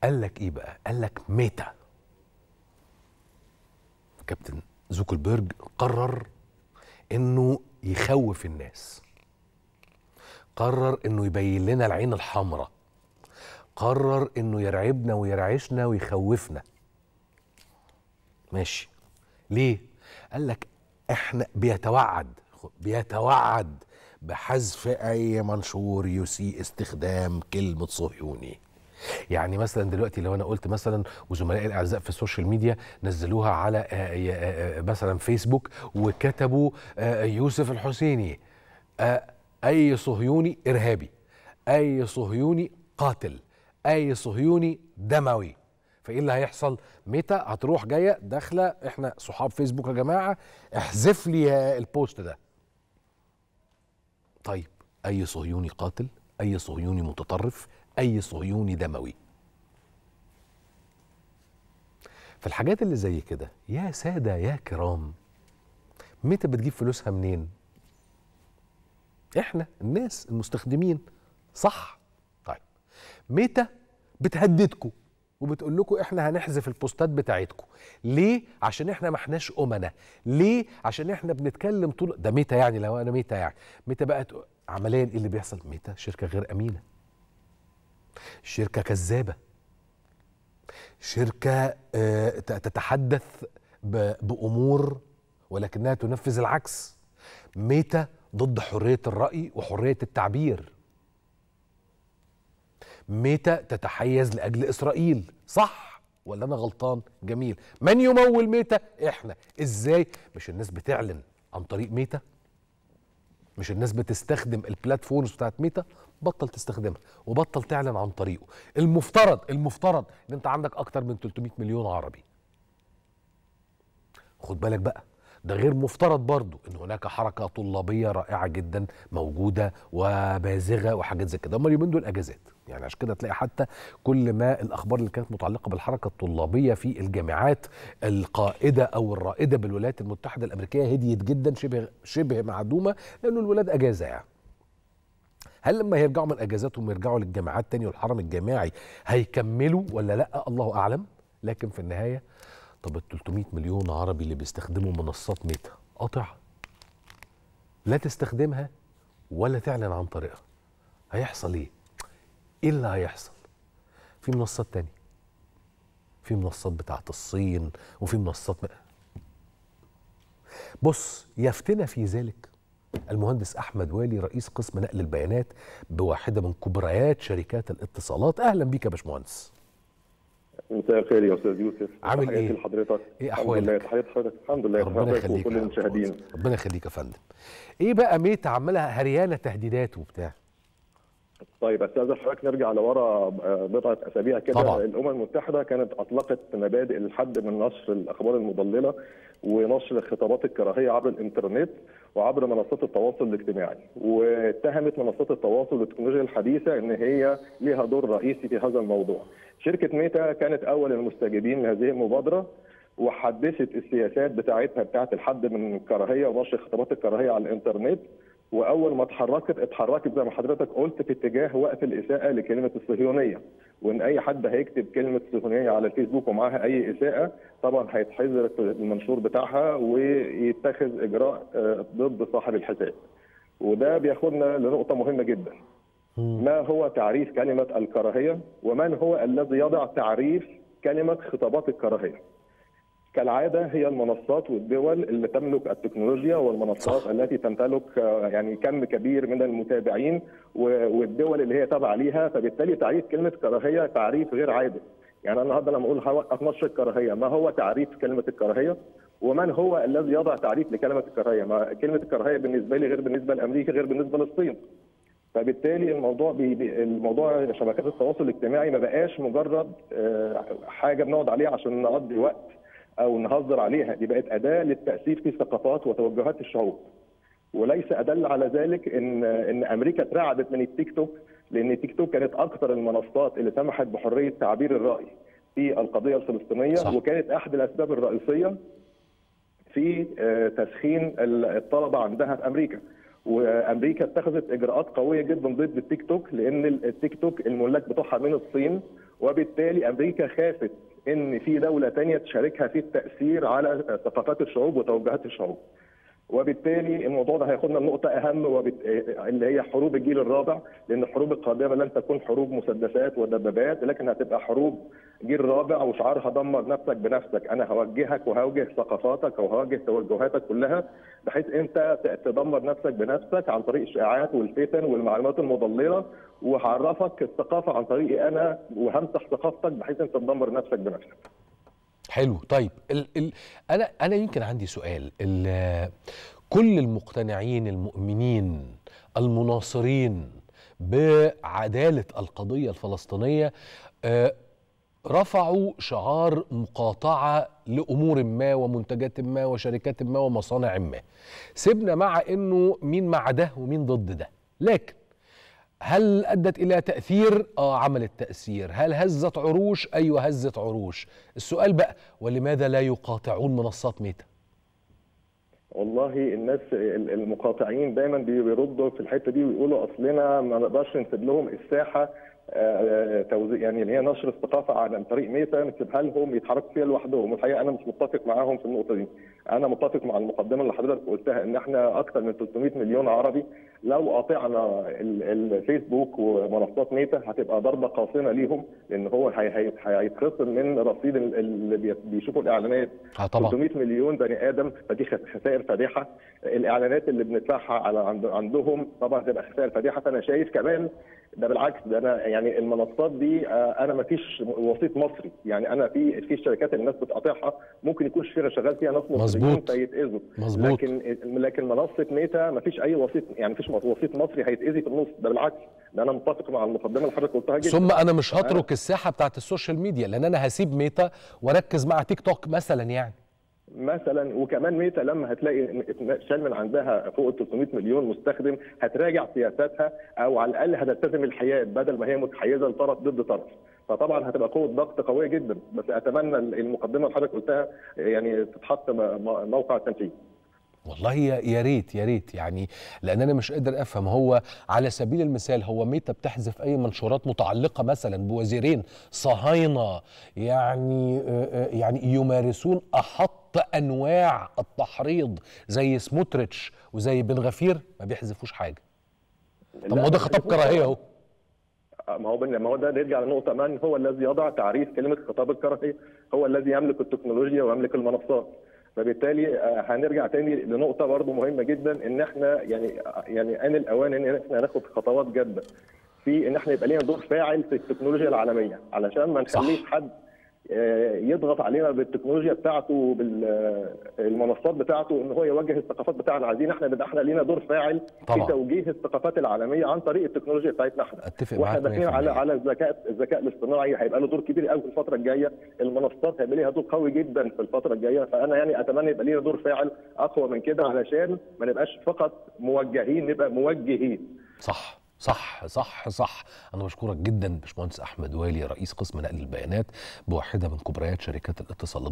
قال لك ايه بقى قال لك ميتا كابتن زوكربيرج قرر انه يخوف الناس قرر انه يبين لنا العين الحمراء قرر انه يرعبنا ويرعشنا ويخوفنا ماشي ليه قال لك احنا بيتوعد بيتوعد بحذف اي منشور يسيء استخدام كلمه صهيوني يعني مثلا دلوقتي لو انا قلت مثلا وزملائي الاعزاء في السوشيال ميديا نزلوها على آه، آه، آه، مثلا فيسبوك وكتبوا آه، يوسف الحسيني آه، اي صهيوني ارهابي اي صهيوني قاتل اي صهيوني دموي فايه اللي هيحصل متى هتروح جايه داخله احنا صحاب فيسبوك يا جماعه احذف لي البوست ده طيب اي صهيوني قاتل اي صهيوني متطرف اي صهيوني دموي فالحاجات اللي زي كده يا ساده يا كرام متى بتجيب فلوسها منين احنا الناس المستخدمين صح طيب متى بتهددكم وبتقول لكم احنا هنحذف البوستات بتاعتكم ليه عشان احنا ما احناش امنا ليه عشان احنا بنتكلم طول ده ميتا يعني لو انا ميتا يعني ميتا بقى تق- عمليا ايه اللي بيحصل ميتا شركه غير امينه شركه كذابه شركه آه، ت- تتحدث ب- بامور ولكنها تنفذ العكس ميتا ضد حريه الراي وحريه التعبير ميتا تتحيز لاجل اسرائيل صح ولا انا غلطان جميل من يمول ميتا احنا ازاي مش الناس بتعلن عن طريق ميتا مش الناس بتستخدم البلاتفورمز بتاعت ميتا بطل تستخدمها وبطل تعلن عن طريقه المفترض المفترض ان انت عندك اكتر من 300 مليون عربي خد بالك بقى ده غير مفترض برضو ان هناك حركه طلابيه رائعه جدا موجوده وبازغه وحاجات زي كده هم اليومين دول اجازات يعني عشان كده تلاقي حتى كل ما الاخبار اللي كانت متعلقه بالحركه الطلابيه في الجامعات القائده او الرائده بالولايات المتحده الامريكيه هديت جدا شبه شبه معدومه لانه الولاد اجازه يعني هل لما يرجعوا من اجازاتهم ويرجعوا للجامعات تاني والحرم الجامعي هيكملوا ولا لا الله اعلم لكن في النهايه طب ال 300 مليون عربي اللي بيستخدموا منصات ميتا قاطع لا تستخدمها ولا تعلن عن طريقها هيحصل ايه ايه اللي هيحصل في منصات تانية في منصات بتاعت الصين وفي منصات م... بص يفتنا في ذلك المهندس احمد والي رئيس قسم نقل البيانات بواحده من كبريات شركات الاتصالات اهلا بيك يا باشمهندس مساء الخير يا استاذ يوسف عامل تحياتي إيه؟ لحضرتك إيه الحمد أحوالك؟ لله تحيات حضرتك الحمد لله ربنا حضرتك يخليك وكل يا المشاهدين باشمهندس. ربنا يخليك يا فندم ايه بقى ميتا عماله هريانه تهديدات وبتاع طيب استاذ حضرتك نرجع لورا آه، بضعه اسابيع كده طبعاً. الامم المتحده كانت اطلقت مبادئ الحد من نشر الاخبار المضلله ونشر خطابات الكراهيه عبر الانترنت وعبر منصات التواصل الاجتماعي واتهمت منصات التواصل والتكنولوجيا الحديثه ان هي لها دور رئيسي في هذا الموضوع. شركه ميتا كانت اول المستجيبين لهذه المبادره وحدثت السياسات بتاعتها بتاعت الحد من الكراهيه ونشر خطابات الكراهيه على الانترنت واول ما اتحركت اتحركت زي ما حضرتك قلت في اتجاه وقف الاساءه لكلمه الصهيونيه وان اي حد هيكتب كلمه صهيونيه على الفيسبوك ومعاها اي اساءه طبعا هيتحظر في المنشور بتاعها ويتخذ اجراء آه، ضد صاحب الحساب وده بياخدنا لنقطه مهمه جدا ما هو تعريف كلمه الكراهيه ومن هو الذي يضع تعريف كلمه خطابات الكراهيه كالعاده هي المنصات والدول اللي تملك التكنولوجيا والمنصات صح. التي تمتلك آه، يعني كم كبير من المتابعين و- والدول اللي هي تابعه ليها فبالتالي تعريف كلمه كراهيه تعريف غير عادل يعني انا النهارده لما اقول هوقف نشر الكراهيه ما هو تعريف كلمه الكراهيه ومن هو الذي يضع تعريف لكلمه الكراهيه ما كلمه الكراهيه بالنسبه لي غير بالنسبه لامريكا غير بالنسبه للصين فبالتالي الموضوع بي بي الموضوع شبكات التواصل الاجتماعي ما بقاش مجرد آه، حاجه بنقعد عليها عشان نقضي وقت او نهزر عليها دي بقت اداه للتاثير في ثقافات وتوجهات الشعوب وليس ادل على ذلك ان ان امريكا اترعبت من التيك توك لان التيك توك كانت اكثر المنصات اللي سمحت بحريه تعبير الراي في القضيه الفلسطينيه صح. وكانت احد الاسباب الرئيسيه في آه، تسخين الطلبه عندها في امريكا وامريكا اتخذت اجراءات قويه جدا ضد التيك توك لان التيك توك الملاك بتوعها من الصين وبالتالي امريكا خافت ان في دوله ثانيه تشاركها في التاثير على ثقافات الشعوب وتوجهات الشعوب. وبالتالي الموضوع ده هياخدنا لنقطة أهم وبت... اللي هي حروب الجيل الرابع لأن الحروب القادمة لن تكون حروب مسدسات ودبابات لكن هتبقى حروب جيل رابع وشعارها دمر نفسك بنفسك أنا هوجهك وهوجه ثقافاتك وهوجه توجهاتك كلها بحيث أنت تدمر نفسك بنفسك عن طريق الشائعات والفتن والمعلومات المضللة وهعرفك الثقافة عن طريقي أنا وهمسح ثقافتك بحيث أنت تدمر نفسك بنفسك. حلو طيب ال ال انا انا يمكن عندي سؤال ال كل المقتنعين المؤمنين المناصرين بعداله القضيه الفلسطينيه آه رفعوا شعار مقاطعه لامور ما ومنتجات ما وشركات ما ومصانع ما سيبنا مع انه مين مع ده ومين ضد ده لكن هل ادت الى تاثير اه عملت تاثير هل هزت عروش ايوه هزت عروش السؤال بقى ولماذا لا يقاطعون منصات ميتا والله الناس المقاطعين دايما بيردوا في الحته دي ويقولوا اصلنا ما نقدرش نسيب لهم الساحه توزيع يعني اللي هي نشر الثقافه عن طريق ميتا نسيبها لهم يتحركوا فيها لوحدهم والحقيقه انا مش متفق معاهم في النقطه دي انا متفق مع المقدمه اللي حضرتك قلتها ان احنا اكثر من 300 مليون عربي لو قاطعنا الفيسبوك ومنصات ميتا هتبقى ضربه قاصمه ليهم لان هو هيتخصم من رصيد اللي بيشوفوا الاعلانات آه طبعا 300 مليون بني ادم فدي خسائر فادحه الاعلانات اللي بندفعها على عندهم طبعا هتبقى خسائر فادحه فانا شايف كمان ده بالعكس ده انا يعني المنصات دي انا ما فيش وسيط مصري يعني انا في في الشركات اللي الناس بتقاطعها ممكن يكون شركه شغال فيها ناس مصريين فيتاذوا لكن لكن منصه ميتا ما فيش اي وسيط يعني ما فيش وسيط مصري هيتاذي في النص ده بالعكس ده انا متفق مع المقدمه اللي حضرتك قلتها جدا ثم انا مش هترك الساحه بتاعت السوشيال ميديا لان انا هسيب ميتا واركز مع تيك توك مثلا يعني مثلا وكمان ميتا لما هتلاقي شال من عندها فوق ال 300 مليون مستخدم هتراجع سياساتها او على الاقل هتلتزم الحياد بدل ما هي متحيزه لطرف ضد طرف فطبعا هتبقى قوه ضغط قويه جدا بس اتمنى المقدمه اللي حضرتك قلتها يعني تتحط موقع التنفيذ والله يا ريت يا ريت يعني لان انا مش قادر افهم هو على سبيل المثال هو ميتا بتحذف اي منشورات متعلقه مثلا بوزيرين صهاينه يعني يعني يمارسون احط انواع التحريض زي سموتريتش وزي بن غفير ما بيحذفوش حاجه طب ما هو ده خطاب كراهيه اهو ما هو ما هو ده نرجع لنقطه من هو الذي يضع تعريف كلمه خطاب الكراهيه هو الذي يملك التكنولوجيا ويملك المنصات فبالتالي هنرجع تاني لنقطه برضه مهمه جدا ان احنا يعني يعني ان الاوان ان احنا ناخد خطوات جاده في ان احنا يبقى لنا دور فاعل في التكنولوجيا العالميه علشان ما نخليش حد يضغط علينا بالتكنولوجيا بتاعته بالمنصات بتاعته ان هو يوجه الثقافات بتاعنا عايزين احنا نبقى احنا لينا دور فاعل طبعا. في توجيه الثقافات العالميه عن طريق التكنولوجيا بتاعتنا احنا اتفق واحنا معاك داخلين على 100%. على الذكاء الذكاء الاصطناعي هيبقى له دور كبير قوي في الفتره الجايه المنصات هيبقى ليها دور قوي جدا في الفتره الجايه فانا يعني اتمنى يبقى لينا دور فاعل اقوى من كده علشان ما نبقاش فقط موجهين نبقى موجهين صح صح صح صح انا بشكرك جدا باشمهندس احمد والي رئيس قسم نقل البيانات بواحده من كبريات شركات الاتصالات